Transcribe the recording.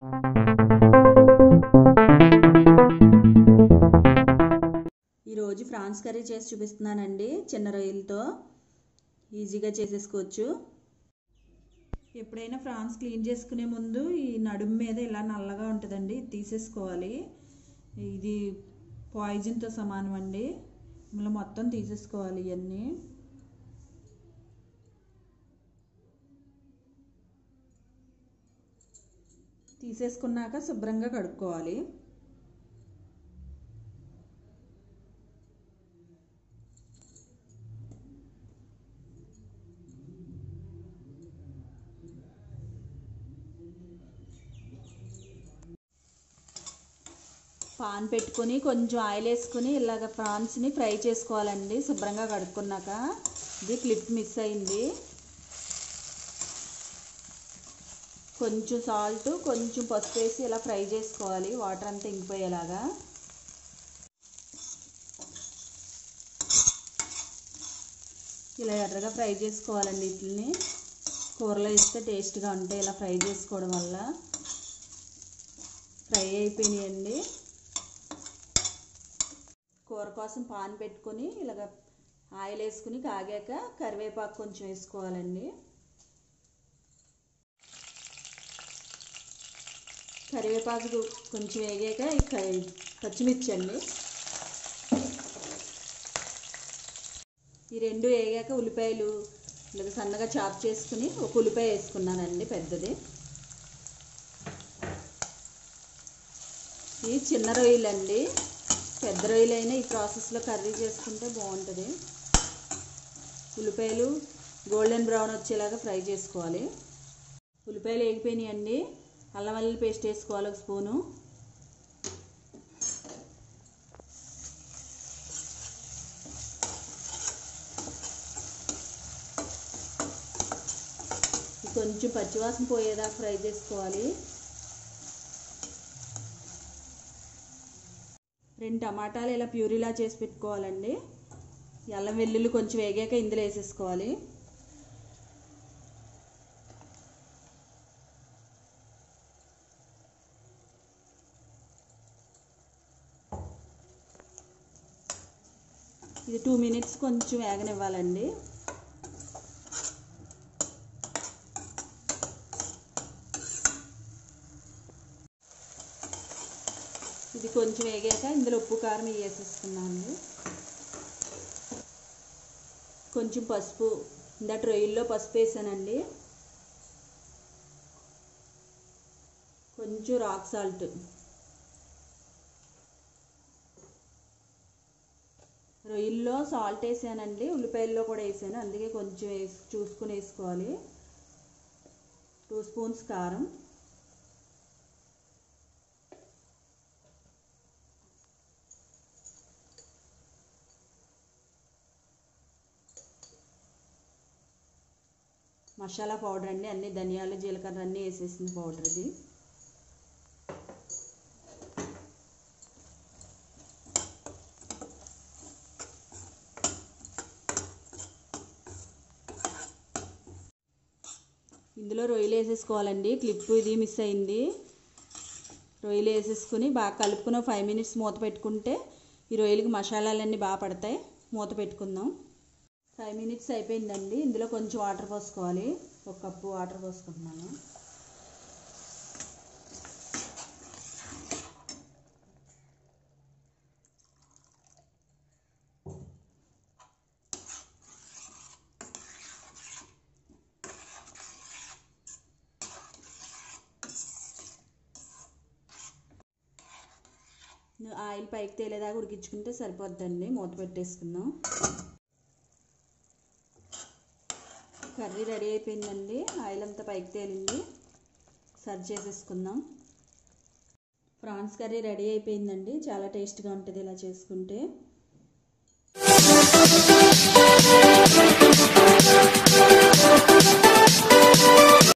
ఈరోజు prawns curry చేసి చూపిస్తున్నానండి చిన్న రొయ్యలతో ఈజీగా చేసేసుకోవచ్చు ఎప్పుడైనా ఫ్రాన్స్ క్లీన్ చేసుకునే ముందు ఈ నడుము మీద ఇలా నల్లగా ఉంటుందండి ఇది తీసేసుకోవాలి ఇది పాయిజన్తో సమానం అండి మళ్ళీ మొత్తం తీసేసుకోవాలి ఇవన్నీ తీసేసుకున్నాక శుభ్రంగా కడుక్కోవాలి పాన్ పెట్టుకొని కొంచెం ఆయిల్ వేసుకొని ఇలాగ ప్రాన్స్ని ఫ్రై చేసుకోవాలండి శుభ్రంగా కడుక్కున్నాక ఇది క్లిప్ మిస్ అయింది కొంచెం సాల్ట్ కొంచెం పసుపు వేసి ఇలా ఫ్రై చేసుకోవాలి వాటర్ అంతా ఇంకిపోయేలాగా ఇలా ఎర్రగా ఫ్రై చేసుకోవాలండి వీటిని కూరలో ఇస్తే టేస్ట్గా ఉంటాయి ఇలా ఫ్రై చేసుకోవడం వల్ల ఫ్రై అయిపోయినాయండి కూర కోసం పాన్ పెట్టుకొని ఇలాగ ఆయిల్ వేసుకుని కాగాక కరివేపాకు కొంచెం వేసుకోవాలండి కరివేపాకు కొంచెం వేగాక ఈ పచ్చిమిర్చి అండి ఈ రెండు వేగాక ఉల్లిపాయలు ఇలాగ సన్నగా చాప్ చేసుకుని ఒక ఉల్లిపాయ వేసుకున్నానండి పెద్దది ఈ చిన్న రొయ్యలు అండి పెద్ద రొయ్యలు అయినా ఈ ప్రాసెస్లో కర్రీ చేసుకుంటే బాగుంటుంది ఉల్లిపాయలు గోల్డెన్ బ్రౌన్ వచ్చేలాగా ఫ్రై చేసుకోవాలి ఉల్లిపాయలు వేగిపోయినాయండి అల్లం వెల్లుల్లి పేస్ట్ వేసుకోవాలి ఒక స్పూను కొంచెం పచ్చివాసన పోయేదాకా ఫ్రై చేసుకోవాలి రెండు టమాటాలు ఇలా ప్యూరీలా చేసి పెట్టుకోవాలండి అల్లం వెల్లుల్లి కొంచెం వేగాక ఇందులో వేసేసుకోవాలి ఇది టూ మినిట్స్ కొంచెం వేగనివ్వాలండి ఇది కొంచెం వేగాక ఇందులో ఉప్పు కారం వేసేసుకున్నామండి కొంచెం పసుపు ఇందాక రొయ్యల్లో పసుపు వేసానండి కొంచెం రాక్ సాల్ట్ రొయ్యల్లో సాల్ట్ వేసానండి ఉల్లిపాయల్లో కూడా వేసాను అందుకే కొంచెం వేసి చూసుకుని వేసుకోవాలి టూ స్పూన్స్ కారం మసాలా పౌడర్ అండి అన్ని ధనియాలు జీలకర్ర అన్నీ వేసేసింది పౌడర్ ఇది ఇందులో రొయ్యలు వేసేసుకోవాలండి క్లిప్ ఇది మిస్ అయింది రొయ్యలు వేసేసుకుని బాగా కలుపుకుని ఫైవ్ మినిట్స్ మూత పెట్టుకుంటే ఈ రొయ్యలకి మసాలాలన్నీ బాగా పడతాయి మూత పెట్టుకుందాం ఫైవ్ మినిట్స్ అయిపోయిందండి ఇందులో కొంచెం వాటర్ పోసుకోవాలి ఒక కప్పు వాటర్ పోసుకుంటున్నాను ఆయిల్ పైకి తేలేదాకా ఉడికించుకుంటే సరిపోద్దండి మూత పెట్టేసుకుందాం కర్రీ రెడీ అయిపోయిందండి ఆయిల్ అంతా పైకి తేలింది సర్వ్ చేసేసుకుందాం ప్రాన్స్ కర్రీ రెడీ అయిపోయిందండి చాలా టేస్ట్గా ఉంటుంది ఇలా చేసుకుంటే